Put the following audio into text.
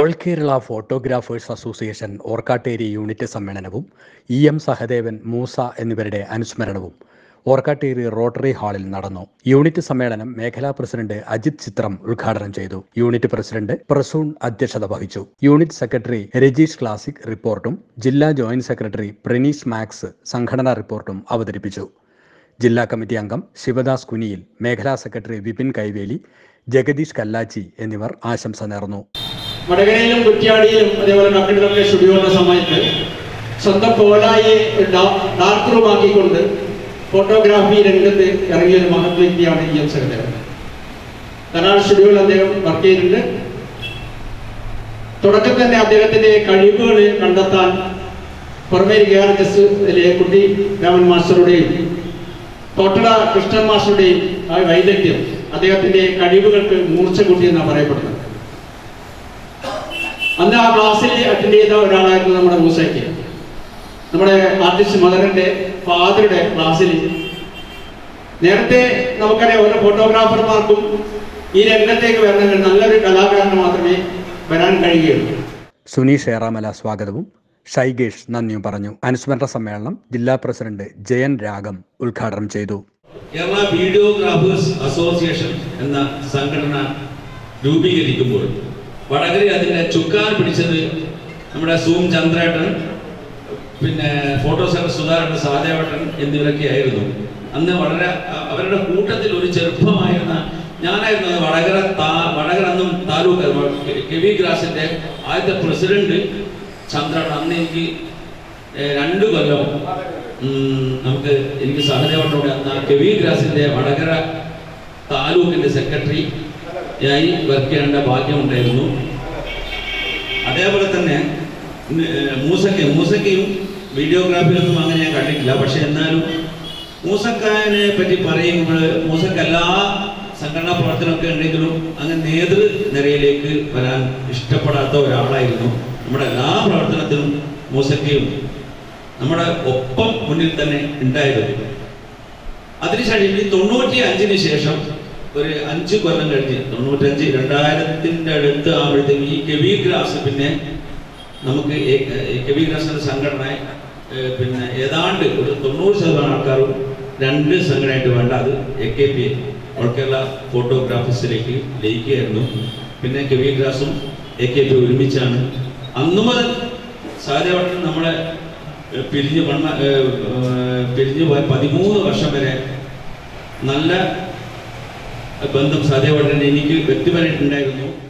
all Kerala photographers association Orkkatteri unit സമ്മേളനവും E M Sahadevan Moosa എന്നിവരുടെ അനുസ്മരണവും ഓർക്കാട്ടേരി റോട്ടറി ഹാളിൽ നടന്നു യൂണിറ്റ് സമ്മേളനം മേഖലാ പ്രസിഡന്റ് അജിത് ചിത്രം ഉദ്ഘാടനം ചെയ്തു യൂണിറ്റ് പ്രസിഡന്റ് പ്രസൂൺ അധ്യക്ഷത വഹിച്ചു യൂണിറ്റ് സെക്രട്ടറി രജീഷ് ക്ലാസിക് റിപ്പോർട്ടും ജില്ലാ ജോയിന്റ് സെക്രട്ടറി പ്രിനീഷ് മാക്സ് സംഘടനാ റിപ്പോർട്ടും അവതരിപ്പിച്ചു ജില്ലാ കമ്മിറ്റി അംഗം ശിവദാസ് കുനിയിൽ മേഖലാ സെക്രട്ടറി വിപിൻ കൈവേലി ജഗദീഷ് കല്ലാച്ചി എന്നിവർ ആശംസ നേർന്നു വടകരയിലും കുറ്റ്യാടിയിലും അതേപോലെ കപ്പിളിലൊക്കെ സ്റ്റുഡിയോയുടെ സമയത്ത് സ്വന്തം കോലായി ഡാർക്ക് റൂം ആക്കിക്കൊണ്ട് ഫോട്ടോഗ്രാഫി രംഗത്ത് ഇറങ്ങിയ ഒരു മഹത് വ്യക്തിയാണ് ഇ എം സഹദേവൻ കനാൾ സ്റ്റുഡിയോയിൽ അദ്ദേഹം വർക്ക് ചെയ്തിട്ടുണ്ട് തുടക്കത്തിൽ തന്നെ അദ്ദേഹത്തിന്റെ കഴിവുകൾ കണ്ടെത്താൻ പുറമേ കെ ആർ എസ് കുട്ടി രാമൻ മാസ്റ്ററുടെയും തോട്ടട കൃഷ്ണൻ മാസ്റ്ററുടെയും ആ വൈദഗ്ധ്യം അദ്ദേഹത്തിന്റെ കഴിവുകൾക്ക് മൂർച്ച കൂട്ടിയെന്നാണ് പറയപ്പെടുന്നത് അന്ന് ആ ക്ലാസ്സിൽ അറ്റൻഡ് ചെയ്ത ഒരാളായിരുന്നു നമ്മുടെ മൂസയ്ക്ക് നമ്മുടെ ആർട്ടിസ്റ്റ് മദറിന്റെ ഫാദറുടെ ക്ലാസ്സിൽ നേരത്തെ നമുക്കറിയാം ഓരോ ഫോട്ടോഗ്രാഫർമാർക്കും ഈ രംഗത്തേക്ക് വരണമെങ്കിൽ നല്ലൊരു കലാകാരന് മാത്രമേ വരാൻ കഴിയുകയുള്ളൂ സുനീഷ് ഏറാമല സ്വാഗതവും ഷൈഗേഷ് നന്ദിയും പറഞ്ഞു അനുസ്മരണ സമ്മേളനം ജില്ലാ പ്രസിഡന്റ് ജയൻ രാഗം ഉദ്ഘാടനം ചെയ്തു കേരള വീഡിയോഗ്രാഫേഴ്സ് അസോസിയേഷൻ എന്ന സംഘടന രൂപീകരിക്കുമ്പോൾ വടകര അതിന്റെ ചുക്കാൻ പിടിച്ചത് നമ്മുടെ സൂം ചന്ദ്രേട്ടൻ പിന്നെ ഫോട്ടോസെന്റർ സുധാകരൻ സഹദേവട്ടൻ എന്നിവരൊക്കെ ആയിരുന്നു അന്ന് വളരെ അ- അവരുടെ കൂട്ടത്തിൽ ഒരു ചെറുപ്പമായിരുന്ന ഞാനായിരുന്നു അന്ന് വടകര താ വടകര അന്നും താലൂക്ക് കെവി ഗ്രാസിന്റെ ആദ്യത്തെ പ്രസിഡന്റ് ചന്ദ്രേട്ടൻ അന്ന് എനിക്ക് ഏഹ്, രണ്ട് കൊല്ലം ഉം, നമുക്ക് എനിക്ക് സഹദേവട്ടോട് അന്ന് കെവി ഗ്രാസിന്റെ വടകര താലൂക്കിന്റെ സെക്രട്ടറി ആയി വർക്ക് ചെയ്യേണ്ട ഭാഗ്യമുണ്ടായിരുന്നു അതേപോലെ തന്നെ ഉം, ഏഹ്, മൂസക്ക മൂസക്കയും വീഡിയോഗ്രാഫിയിലൊന്നും അങ്ങനെ ഞാൻ കണ്ടിട്ടില്ല പക്ഷെ എന്നാലും മൂസക്കാനെ പറ്റി പറയുമ്പോൾ മൂസക്ക എല്ലാ സംഘടനാ പ്രവർത്തനമൊക്കെ ഉണ്ടെങ്കിലും അങ്ങനെ നേതൃ നിരയിലേക്ക് വരാൻ ഇഷ്ടപ്പെടാത്ത ഒരാളായിരുന്നു നമ്മുടെ എല്ലാ പ്രവർത്തനത്തിലും മൂസക്കയും നമ്മുടെ ഒപ്പം മുന്നിൽ തന്നെ ഉണ്ടായിരുന്നു അതിനുശേഷം ഈ തൊണ്ണൂറ്റി അഞ്ചിന് ശേഷം ഒരു അഞ്ച് കൊല്ലം കഴിഞ്ഞ് തൊണ്ണൂറ്റഞ്ച് രണ്ടായിരത്തിന്റെ അടുത്ത് ആകുമ്പോഴത്തേക്ക് ഈ കെവി ഗ്രാസ് പിന്നെ നമുക്ക് ഏ- ഏ കെവി ഗ്രാസ് എന്ന സംഘടന ഏ, പിന്നെ ഏതാണ്ട് ഒരു തൊണ്ണൂറ് ശതമാനം ആൾക്കാരും രണ്ട് സംഘടനയായിട്ട് വേണ്ട അത് A K P all Kerala ഫോട്ടോഗ്രാഫേഴ്സിലേക്ക് ലയിക്കുകയായിരുന്നു പിന്നെ കെവി ഗ്രാസും എ കെ പി ഒരുമിച്ചാണ് അന്നു മുതൽ സഹദേവട്ടൻ നമ്മളെ ഏ, പിരിഞ്ഞ് വണ്ണ ഏ, ഏ, പിരിഞ്ഞു പോയ പതിമൂന്ന് വർഷം വരെ നല്ല ബന്ധം സഹദേവട്ടൻ എനിക്ക് വ്യക്തിപരമായിട്ടുണ്ടായിരുന്നു